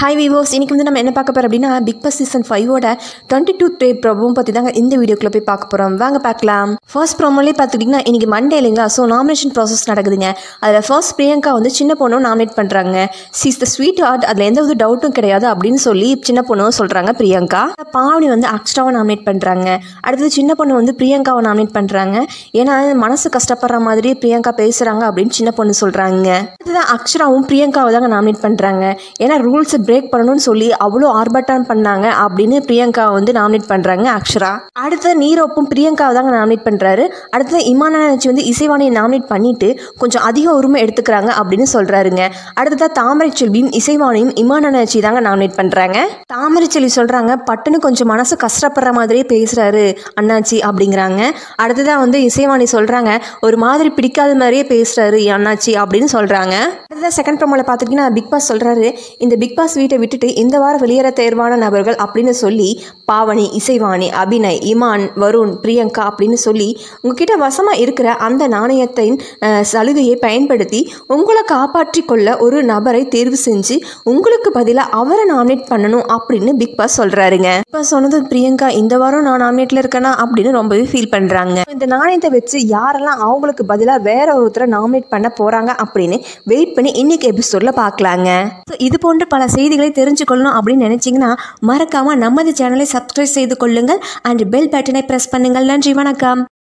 hi விவோஸ் இன்னைக்கு வந்து நம்ம என்ன பார்க்க போகிறோம் அப்படின்னா பிக் பாஸ் சீசன் ஃபைவோட டுவெண்ட்டி டூ டே ப்ரோவும் பற்றி தாங்க இந்த வீடியோக்குள்ள போய் பார்க்க போகிறோம் வாங்க பார்க்கலாம் ஃபர்ஸ்ட் ப்ரோமோலே பார்த்துக்கிட்டிங்கன்னா இன்னைக்கு மண்டே இல்லைங்களா ஸோ நாமினேஷன் ப்ராசஸ் நடக்குதுங்க அதில் ஃபர்ஸ்ட் பிரியங்கா வந்து சின்ன பொண்ணும் நாமினேட் பண்ணுறாங்க சீஸ் த ஸ்வீட் ஹார்ட் அதில் எந்த ஒரு டவுட்டும் கிடையாது அப்படின்னு சொல்லி சின்ன பொண்ணும் சொல்கிறாங்க பிரியங்கா பாவனி வந்து அக்ஸ்ட்ராவை நாமினேட் பண்ணுறாங்க அடுத்தது சின்ன பொண்ணு வந்து பிரியங்காவை நாமினேட் பண்ணுறாங்க ஏன்னா மனசு கஷ்டப்படுற மாதிரி பிரியங்கா பேசுகிறாங்க அப்படின்னு சின்ன பொண்ணு சொல்கிறாங்க அடுத்ததான் அக்ஷராவும் பிரியங்காவை தாங்க நாமினேட் பண்ணுறாங்க ஏன்னா ரூல்ஸை பிரேக் பண்ணணும்னு சொல்லி அவ்வளோ ஆர்பட்டான் பண்ணாங்க அப்படின்னு பிரியங்கா வந்து நாமினேட் பண்ணுறாங்க அக்ஷரா அடுத்தது நீரோப்பும் பிரியங்காவை தாங்க நாமினேட் பண்ணுறாரு அடுத்தது இமானா நினச்சி வந்து இசைவாணியை நாமினேட் பண்ணிட்டு கொஞ்சம் அதிக உரிமை எடுத்துக்கிறாங்க அப்படின்னு சொல்கிறாருங்க அடுத்ததாக தாமரை செல்வியும் இசைவாணியும் இமானா நினச்சி தாங்க நாமினேட் பண்ணுறாங்க தாமரை செல்வி சொல்கிறாங்க பட்டுன்னு கொஞ்சம் மனசு கஷ்டப்படுற மாதிரியே பேசுகிறாரு அண்ணாச்சி அப்படிங்கிறாங்க அடுத்ததாக வந்து இசைவாணி சொல்கிறாங்க ஒரு மாதிரி பிடிக்காத மாதிரியே பேசுகிறாரு அண்ணாச்சி அப்படின்னு சொல்கிறாங்க அடுத்ததாக செகண்ட் ப்ரோமோவில் பார்த்துக்கிங்கன்னா பிக் பாஸ் சொல்கிறாரு இந்த பிக் பாஸ் வீட்டை விட்டுட்டு இந்த வாரம் வெளியேற தேர்வான நபர்கள் அப்படின்னு சொல்லி பாவனி இசைவாணி அபிநய் இமான் வருண் பிரியங்கா அப்படின்னு சொல்லி உங்ககிட்ட வசமாக இருக்கிற அந்த நாணயத்தின் அஹ், சலுகையை பயன்படுத்தி உங்களை காப்பாற்றி கொள்ள ஒரு நபரை தேர்வு செஞ்சு உங்களுக்கு பதிலாக அவரை நாமினேட் பண்ணணும் அப்படின்னு பிக் பாஸ் சொல்கிறாருங்க இப்போ சொன்னது பிரியங்கா இந்த வாரம் நான் நாமினேட்டில் இருக்கேனா அப்படின்னு ரொம்பவே ஃபீல் பண்ணுறாங்க இந்த நாணயத்தை வச்சு யாரெல்லாம் அவங்களுக்கு பதிலாக வேற ஒருத்தரை நாமினேட் பண்ண போகிறாங்க அப்படின்னு வெயிட் பண்ணி இன்னைக்கு எபிசோடில் பார்க்கலாங்க ஸோ இது போன்ற பல செய்திகளை தெரிஞ்சுக்கொள்ளணும் அப்படின்னு நினச்சிங்கன்னா மறக்காமல் நமது சேனலை சப்ஸ்கிரைப் செய்து கொள்ளுங்கள் அண்ட் பெல் பட்டனை ப்ரெஸ் பண்ணுங்கள் நன்றி வணக்கம்